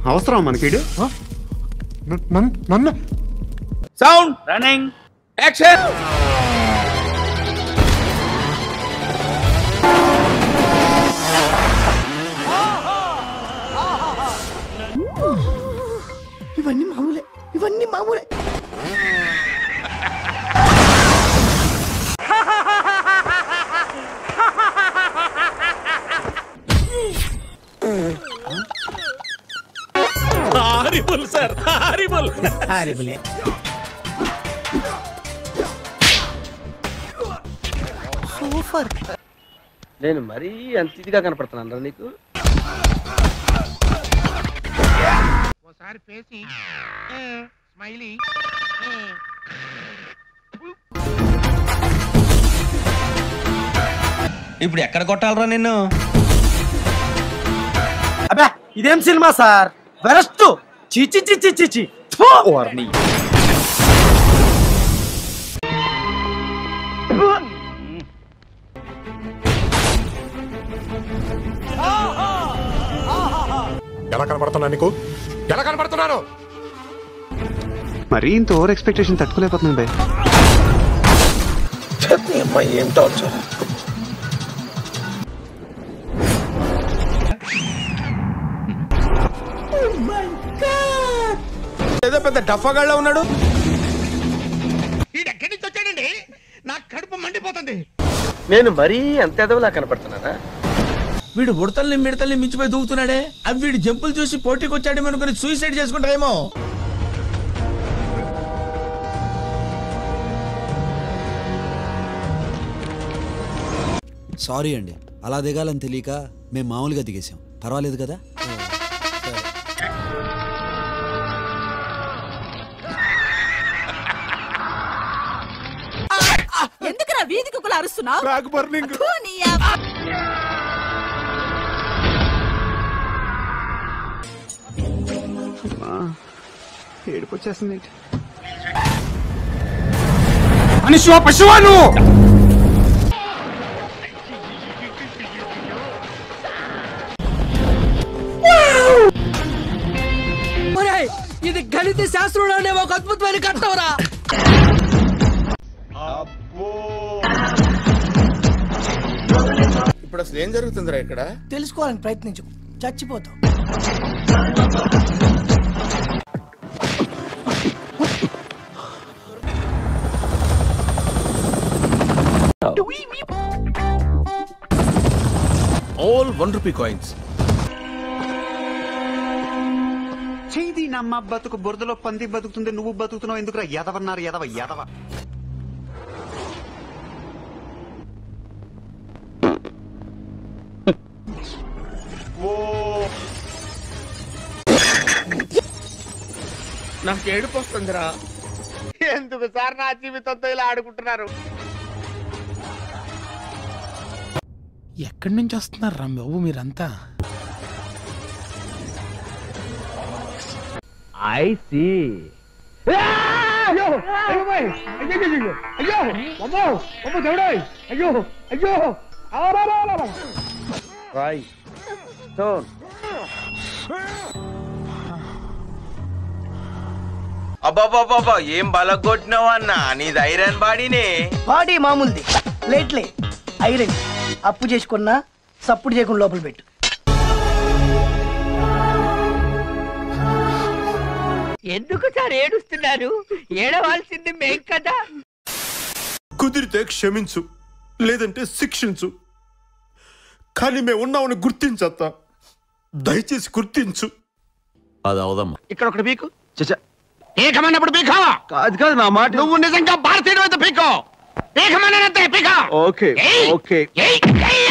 అవసరం మనకి నన్ను సౌండ్ రన్నింగ్ యాక్షన్ ఇవన్నీ మామూలే ఇవన్నీ మామూలే హారిబుల్ సార్ హారిబుల్ హారిబులే సూపర్ నేను మరీ అంత ఇదిగా కనపడుతున్నాను నీకు ఒకసారి పేసి స్మైలీ ఇప్పుడు ఎక్కడ కొట్టాలరా నిన్ను అబ్బా ఇదేం సినిమా సార్ వెరస్ట్ చిచి చిచి చిచి ఎలా కనపడుతున్నా నీకు ఎలా కనపడుతున్నాను మరీ ఇంత ఓవర్ ఎక్స్పెక్టేషన్ తట్టుకోలేకపోతున్నాను భయ్ ఏదో పెద్ద డఫాగాళ్ళ ఉన్నాడు ఎక్కడి నుంచి వచ్చాడండి నాకు కడుపు మండిపోతుంది నేను మరీ అంత ఎదవలా కనపడుతున్నానా వీడు ఉడతల్ని మిడతల్ని మించిపోయి దూకుతున్నాడే అవి వీడు జంపులు చూసి పోటీకి వచ్చాడేమో అనుకుని సూసైడ్ చేసుకుంటారేమో సారీ అండి అలా దిగాలని తెలియక మేము మామూలుగా దిగేసాం పర్వాలేదు కదా ఎందుకురా వీధి కుక్కలు అరుస్తున్నావు బ్యాక్ బర్నింగ్ ఏడుపు వచ్చేస్తుంది మనిషి పశువా నువ్వు ఇది గణిత శాస్త్రంలోనే ఒక అద్భుతమైన కట్టవరా ఇప్పుడు అసలు ఏం జరుగుతుందిరా ఇక్కడ తెలుసుకోవాలని ప్రయత్నించు చచ్చిపోతావు ఆల్ వన్ రూపీ కాయిన్స్ చేది నమ్మ బతుకు బురదలో పంది బతుకుతుంది నువ్వు బతుకుతున్నావు ఎందుకురా ఎదవన్నారు ఎదవ ఎదవ నాకు ఏడుపు వస్తుందిరా ఎందుకు సార్ నా జీవితంతో ఇలా ఆడుకుంటున్నారు ఎక్కడి నుంచి వస్తున్నారు రా బాబు మీరంతా ఐ సి రాయ్ స్టోన్ అబ్బాబాబా ఏం బలగొట్టినావు అన్నా నీది ఐరన్ బాడీనే బాడీ మామూలుది ప్లేట్లే ఐరన్ అప్పు చేసుకున్నా సప్పుడు చేయకుండా లోపల పెట్టు ఎందుకు సార్ ఏడుస్తున్నారు ఏడవాల్సింది మేం కదా కుదిరితే క్షమించు లేదంటే శిక్షించు కానీ మేము ఉన్నామని గుర్తించత్తా దయచేసి గుర్తించు అది అవదమ్మా ఇక్కడ ఒకటి పీకు చచ్చా పీకమన్నప్పుడు పీకో కాదు కాదు నా మాట నువ్వు నిజంగా భారతీయుడు అయితే పీకో పీకమన్నంతే పీకో ఓకే ఏయ్! ఓకే ఏయ్! ఏయ్!